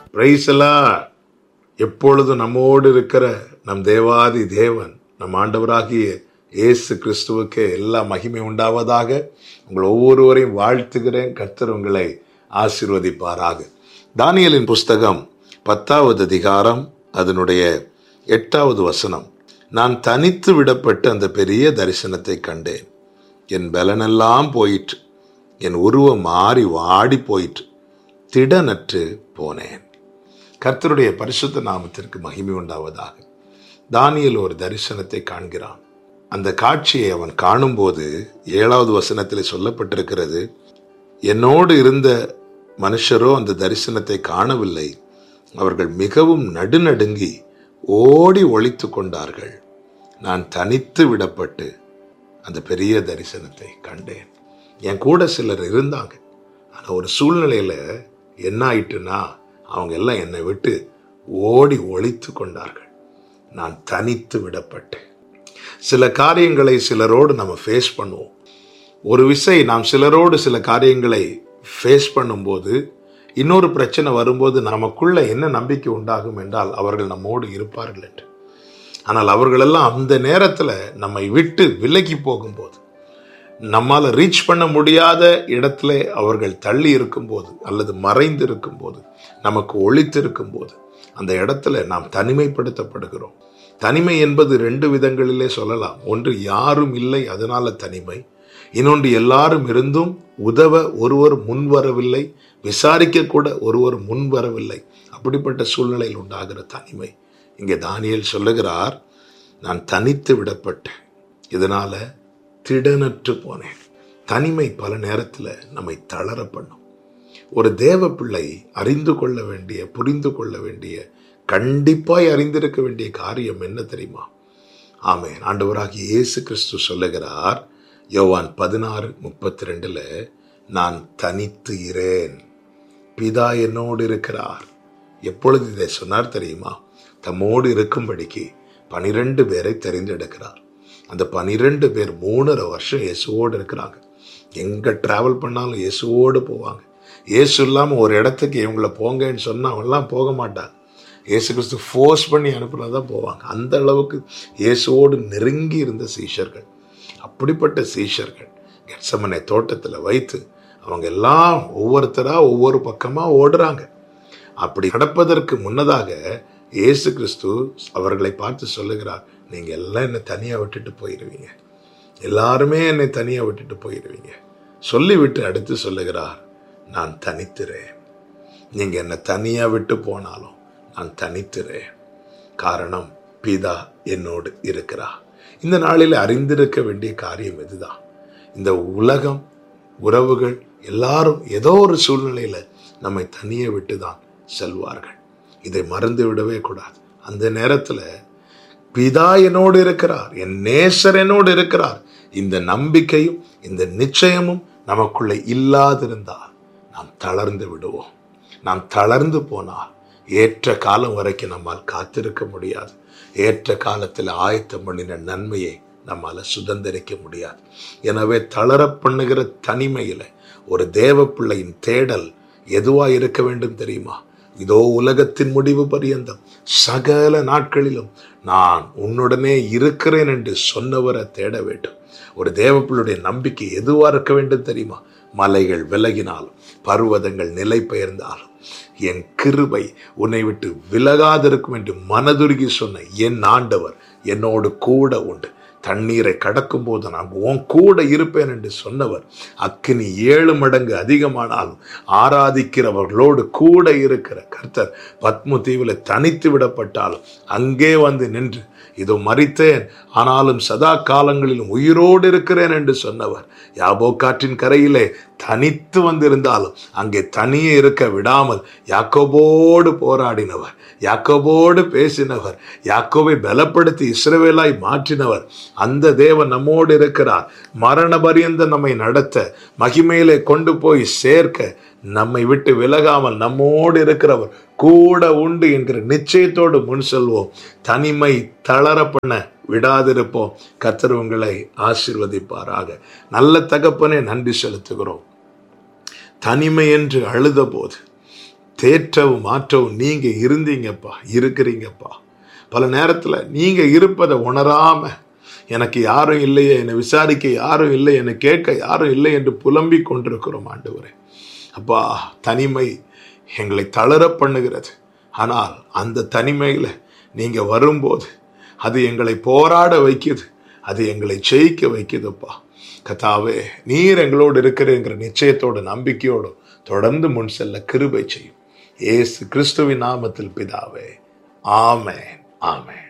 பிரைசலா எப்பொழுதும் நம்மோடு இருக்கிற நம் தேவாதி தேவன் நம் ஆண்டவராகிய இயேசு கிறிஸ்துவுக்கு எல்லா மகிமை உண்டாவதாக உங்கள் ஒவ்வொருவரையும் வாழ்த்துகிறேன் கர்த்தர் உங்களை ஆசீர்வதிப்பாராக தானியலின் புஸ்தகம் பத்தாவது அதிகாரம் அதனுடைய எட்டாவது வசனம் நான் தனித்து விடப்பட்டு அந்த பெரிய தரிசனத்தை கண்டேன் என் பலனெல்லாம் போயிற்று என் உருவம் மாறி வாடி போயிற்று திடனற்று போனேன் கர்த்தருடைய பரிசுத்த நாமத்திற்கு மகிமை உண்டாவதாக தானியல் ஒரு தரிசனத்தை காண்கிறான் அந்த காட்சியை அவன் காணும்போது ஏழாவது வசனத்தில் சொல்லப்பட்டிருக்கிறது என்னோடு இருந்த மனுஷரோ அந்த தரிசனத்தை காணவில்லை அவர்கள் மிகவும் நடுநடுங்கி ஓடி ஒழித்து கொண்டார்கள் நான் தனித்து விடப்பட்டு அந்த பெரிய தரிசனத்தை கண்டேன் என் கூட சிலர் இருந்தாங்க ஆனால் ஒரு சூழ்நிலையில் என்ன ஆயிட்டுன்னா அவங்க எல்லாம் என்னை விட்டு ஓடி ஒழித்து கொண்டார்கள் நான் தனித்து விடப்பட்டேன் சில காரியங்களை சிலரோடு நம்ம ஃபேஸ் பண்ணுவோம் ஒரு விசை நாம் சிலரோடு சில காரியங்களை ஃபேஸ் பண்ணும்போது இன்னொரு பிரச்சனை வரும்போது நமக்குள்ள என்ன நம்பிக்கை உண்டாகும் என்றால் அவர்கள் நம்மோடு இருப்பார்கள் என்று ஆனால் அவர்களெல்லாம் அந்த நேரத்தில் நம்மை விட்டு விலகி போகும்போது நம்மால் ரீச் பண்ண முடியாத இடத்துல அவர்கள் தள்ளி இருக்கும்போது அல்லது மறைந்து இருக்கும்போது நமக்கு ஒழித்து இருக்கும்போது அந்த இடத்துல நாம் தனிமைப்படுத்தப்படுகிறோம் தனிமை என்பது ரெண்டு விதங்களிலே சொல்லலாம் ஒன்று யாரும் இல்லை அதனால தனிமை இன்னொன்று எல்லாரும் இருந்தும் உதவ ஒருவர் முன்வரவில்லை விசாரிக்க கூட ஒருவர் முன்வரவில்லை அப்படிப்பட்ட சூழ்நிலையில் உண்டாகிற தனிமை இங்கே தானியல் சொல்லுகிறார் நான் தனித்து விடப்பட்டேன் இதனால திடனற்று போனேன் தனிமை பல நேரத்தில் நம்மை தளர பண்ணும் ஒரு தேவ பிள்ளை அறிந்து கொள்ள வேண்டிய புரிந்து கொள்ள வேண்டிய கண்டிப்பாய் அறிந்திருக்க வேண்டிய காரியம் என்ன தெரியுமா ஆமே ஆண்டவராகிய இயேசு கிறிஸ்து சொல்லுகிறார் யோவான் பதினாறு முப்பத்தி ரெண்டுல நான் தனித்து இரேன் பிதா என்னோடு இருக்கிறார் எப்பொழுது இதை சொன்னார் தெரியுமா தம்மோடு இருக்கும்படிக்கு பனிரெண்டு பேரை தெரிந்தெடுக்கிறார் அந்த பனிரெண்டு பேர் மூணரை வருஷம் இயேசுவோடு இருக்கிறாங்க எங்கே ட்ராவல் பண்ணாலும் இயேசுவோடு போவாங்க இயேசு இல்லாமல் ஒரு இடத்துக்கு இவங்களை போங்கன்னு சொன்னால் அவங்களாம் போக மாட்டாங்க இயேசு கிறிஸ்து ஃபோர்ஸ் பண்ணி அனுப்புனா தான் போவாங்க அந்த அளவுக்கு இயேசுவோடு நெருங்கி இருந்த சீஷர்கள் அப்படிப்பட்ட சீஷர்கள் கெட்சமனை தோட்டத்தில் வைத்து அவங்க எல்லாம் ஒவ்வொருத்தராக ஒவ்வொரு பக்கமாக ஓடுறாங்க அப்படி நடப்பதற்கு முன்னதாக இயேசு கிறிஸ்து அவர்களை பார்த்து சொல்லுகிறார் நீங்கள் எல்லாம் என்னை தனியாக விட்டுட்டு போயிடுவீங்க எல்லாருமே என்னை தனியாக விட்டுட்டு போயிடுவீங்க சொல்லிவிட்டு அடுத்து சொல்லுகிறார் நான் தனித்துறேன் நீங்கள் என்னை தனியாக விட்டு போனாலும் நான் தனித்துறேன் காரணம் பிதா என்னோடு இருக்கிறார் இந்த நாளில் அறிந்திருக்க வேண்டிய காரியம் இதுதான் இந்த உலகம் உறவுகள் எல்லாரும் ஏதோ ஒரு சூழ்நிலையில் நம்மை தனியே விட்டு தான் செல்வார்கள் இதை மறந்து விடவே கூடாது அந்த நேரத்தில் பிதா என்னோடு இருக்கிறார் என் நேசர் என்னோடு இருக்கிறார் இந்த நம்பிக்கையும் இந்த நிச்சயமும் நமக்குள்ளே இல்லாதிருந்தால் நாம் தளர்ந்து விடுவோம் நாம் தளர்ந்து போனால் ஏற்ற காலம் வரைக்கும் நம்மால் காத்திருக்க முடியாது ஏற்ற காலத்தில் ஆயத்தம் பண்ணின நன்மையை நம்மால் சுதந்திரிக்க முடியாது எனவே தளர பண்ணுகிற தனிமையில் ஒரு தேவ பிள்ளையின் தேடல் எதுவாக இருக்க வேண்டும் தெரியுமா இதோ உலகத்தின் முடிவு பரியந்தம் சகல நாட்களிலும் நான் உன்னுடனே இருக்கிறேன் என்று சொன்னவரை தேட வேண்டும் ஒரு தேவப்பிள்ளுடைய நம்பிக்கை எதுவாக இருக்க வேண்டும் தெரியுமா மலைகள் விலகினாலும் பர்வதங்கள் நிலை பெயர்ந்தாலும் என் கிருபை உன்னை விட்டு விலகாதிருக்கும் என்று மனதுருகி சொன்ன என் ஆண்டவர் என்னோடு கூட உண்டு தண்ணீரை கடக்கும் போது நான் உன் கூட இருப்பேன் என்று சொன்னவர் அக்கினி ஏழு மடங்கு அதிகமானாலும் ஆராதிக்கிறவர்களோடு கூட இருக்கிற கர்த்தர் பத்ம தீவில் தனித்து விடப்பட்டாலும் அங்கே வந்து நின்று இதோ மறித்தேன் ஆனாலும் சதா காலங்களிலும் உயிரோடு இருக்கிறேன் என்று சொன்னவர் யாபோ காற்றின் கரையிலே தனித்து வந்திருந்தாலும் அங்கே தனியே இருக்க விடாமல் யாக்கோபோடு போராடினவர் யாக்கோபோடு பேசினவர் யாக்கோவை பலப்படுத்தி இஸ்ரவேலாய் மாற்றினவர் அந்த தேவன் நம்மோடு இருக்கிறார் மரண பரியந்த நம்மை நடத்த மகிமையிலே கொண்டு போய் சேர்க்க நம்மை விட்டு விலகாமல் நம்மோடு இருக்கிறவர் கூட உண்டு என்கிற நிச்சயத்தோடு முன் செல்வோம் தனிமை தளர பண்ண விடாதிருப்போம் கர்த்தர் உங்களை ஆசிர்வதிப்பாராக நல்ல தகப்பனே நன்றி செலுத்துகிறோம் தனிமை என்று அழுத போது தேற்றவும் மாற்றவும் நீங்க இருந்தீங்கப்பா இருக்கிறீங்கப்பா பல நேரத்துல நீங்க இருப்பதை உணராம எனக்கு யாரும் இல்லையே என்னை விசாரிக்க யாரும் இல்லை என்னை கேட்க யாரும் இல்லை என்று புலம்பிக் கொண்டிருக்கிறோம் ஆண்டவரே அப்பா தனிமை எங்களை தளர பண்ணுகிறது ஆனால் அந்த தனிமையில நீங்க வரும்போது அது எங்களை போராட வைக்குது அது எங்களை ஜெயிக்க வைக்குதுப்பா கத்தாவே நீர் எங்களோடு இருக்கிறேங்கிற நிச்சயத்தோட நம்பிக்கையோடு தொடர்ந்து முன் செல்ல கிருபை செய்யும் ஏசு கிறிஸ்துவின் நாமத்தில் பிதாவே ஆமென் ஆமென்